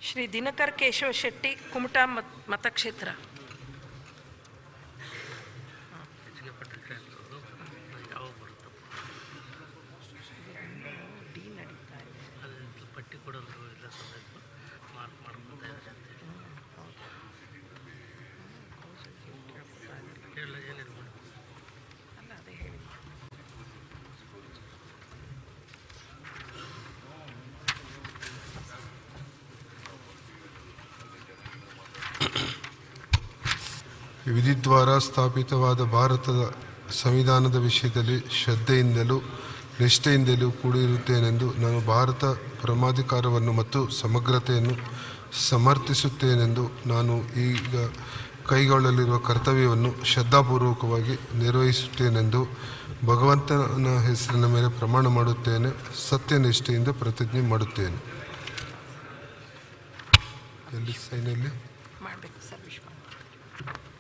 ಶ್ರೀ ದಿನಕರ್ ಕೇಶವ ಶೆಟ್ಟಿ ಕುಮಟಾ ಮತ್ ಮತಕ್ಷೇತ್ರ ಹೆಚ್ಚಿಗೆ ಪಟ್ಟಿದ್ರೆ ಯಾವಾಗ ಬರುತ್ತಪ್ಪ ಅದು ಪಟ್ಟಿ ಕೊಡೋದು ಇಲ್ಲ ಸಮೇತ ಮಾರ್ಕ್ ಮಾಡ್ಕೊತಾ ಇದ್ದಾರೆ ಹೇಳ ಏನಿದೆ ಮೇಡಮ್ ಅಲ್ಲ ಅದೇ ಹೇಳಿ ವಿಧಿದ್ವಾರ ಸ್ಥಾಪಿತವಾದ ಭಾರತದ ಸಂವಿಧಾನದ ವಿಷಯದಲ್ಲಿ ಶ್ರದ್ಧೆಯಿಂದಲೂ ನಿಷ್ಠೆಯಿಂದಲೂ ಕೂಡಿರುತ್ತೇನೆಂದು ನಾನು ಭಾರತ ಪರಮಾಧಿಕಾರವನ್ನು ಮತ್ತು ಸಮಗ್ರತೆಯನ್ನು ಸಮರ್ಥಿಸುತ್ತೇನೆಂದು ನಾನು ಈಗ ಕೈಗೊಳ್ಳಲಿರುವ ಕರ್ತವ್ಯವನ್ನು ಶ್ರದ್ಧಾಪೂರ್ವಕವಾಗಿ ನಿರ್ವಹಿಸುತ್ತೇನೆಂದು ಭಗವಂತನ ಹೆಸರಿನ ಮೇಲೆ ಪ್ರಮಾಣ ಮಾಡುತ್ತೇನೆ ಸತ್ಯನಿಷ್ಠೆಯಿಂದ ಪ್ರತಿಜ್ಞೆ ಮಾಡುತ್ತೇನೆ ಎಲ್ಲಿ ಸೈನಲ್ಲಿ ಮಾಡಬೇಕು ಸರ್ ವಿಶ್ವ